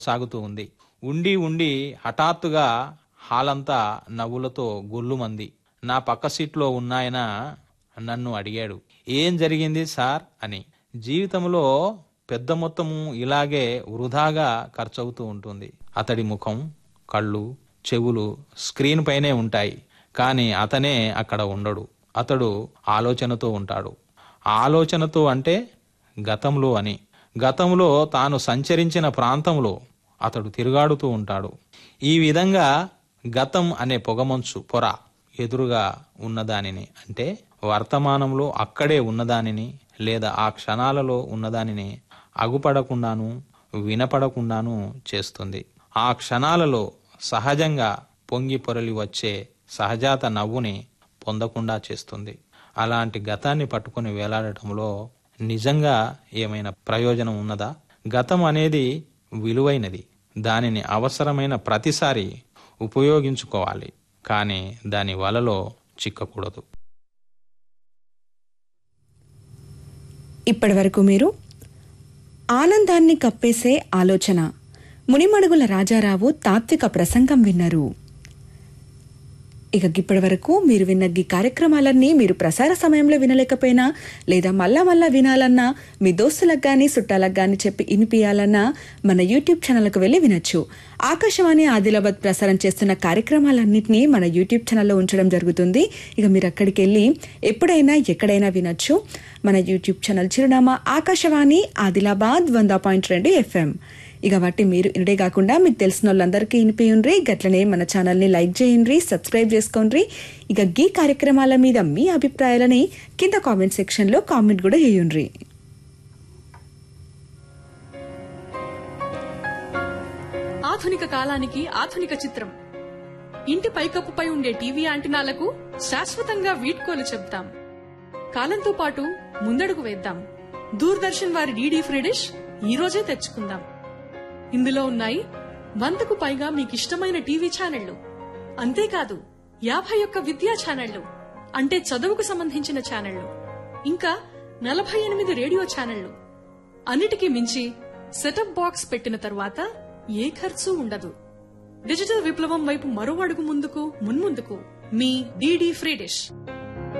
సాగుతూ ఉంది ఉండి ఉండి హఠాత్తుగా హాలంతా నవ్వులతో గొల్లుమంది నా పక్క సీట్లో ఉన్నాయన నన్ను అడిగాడు ఏం జరిగింది సార్ అని జీవితంలో పెద్ద మొత్తము ఇలాగే వృధాగా ఖర్చవుతూ ఉంటుంది అతడి ముఖం కళ్ళు చెవులు స్క్రీన్ పైనే ఉంటాయి కానీ అతనే అక్కడ ఉండడు అతడు ఆలోచనతో ఉంటాడు ఆలోచనతో అంటే గతంలో అని గతంలో తాను సంచరించిన ప్రాంతంలో అతడు తిరుగాడుతూ ఉంటాడు ఈ విధంగా గతం అనే పొగమంచు పొర ఎదురుగా ఉన్నదానిని అంటే వర్తమానంలో అక్కడే ఉన్నదానిని లేదా ఆ క్షణాలలో ఉన్నదానిని అగుపడకుండాను వినపడకుండాను చేస్తుంది ఆ క్షణాలలో సహజంగా పొంగి పొరలి వచ్చే సహజాత నవ్వుని పొందకుండా చేస్తుంది అలాంటి గతాన్ని పట్టుకొని వేలాడటంలో నిజంగా ఏమైనా ప్రయోజనం ఉన్నదా గతం అనేది విలువైనది దానిని అవసరమైన ప్రతిసారి ఉపయోగించుకోవాలి కానీ దాని వలలో చిక్కకూడదు ఇప్పటివరకు మీరు ఆనందాన్ని కప్పేసే ఆలోచన మునిమడుగుల రాజారావు తాత్విక ప్రసంగం విన్నారు ఇక ఇప్పటి వరకు మీరు విన్న ఈ కార్యక్రమాలన్నీ మీరు ప్రసార సమయంలో వినలేకపోయినా లేదా మళ్ళా మళ్ళా వినాలన్నా మీ దోస్తులకు గాని చుట్టాలకు గాని చెప్పి వినిపించాలన్నా మన యూట్యూబ్ ఛానల్కు వెళ్ళి వినొచ్చు ఆకాశవాణి ఆదిలాబాద్ ప్రసారం చేస్తున్న కార్యక్రమాలన్నింటినీ మన యూట్యూబ్ ఛానల్లో ఉంచడం జరుగుతుంది ఇక మీరు అక్కడికి వెళ్ళి ఎప్పుడైనా ఎక్కడైనా వినొచ్చు మన యూట్యూబ్ ఛానల్ చిరునామా ఆకాశవాణి ఆదిలాబాద్ వంద పాయింట్ రెండు ఎఫ్ఎం ఇక వాటి మీరు ఇదే కాకుండా మీకు తెలిసిన వాళ్ళందరికీ వినిపియుండ్రి గట్లనే మన ఛానల్ని లైక్ చేయండి సబ్స్క్రైబ్ చేసుకోండి ఇక గీ కార్యక్రమాల మీద మీ అభిప్రాయాలని కింద కామెంట్ సెక్షన్లో కామెంట్ కూడా చేయండి ఆధునిక కాలానికి ఆధునిక చిత్రం ఇంటి పైకప్పుపై ఉండే టీవీ యాంటినాలకు శాశ్వతంగా వీడ్కోలు చెప్తాం కాలంతో పాటు ముందడుగు వేద్దాం దూరదర్శన్ వారి డీడీ ఫ్రీ డిష్ ఈ రోజే తెచ్చుకుందాం ఇందులో ఉన్నాయి వందకు పైగా మీకిష్టమైన టీవీ ఛానళ్లు అంతేకాదు యాభై ఒక్క విద్యా ఛానళ్లు అంటే చదువుకు సంబంధించిన ఛానళ్లు ఇంకా నలభై ఎనిమిది రేడియో ఛానళ్లు అన్నిటికీ మించి సెటప్ బాక్స్ పెట్టిన తరువాత ఏ ఖర్చు ఉండదు డిజిటల్ విప్లవం వైపు మరో అడుగు ముందుకు మున్ముందుకు మీ డీడీ ఫ్రీ డిష్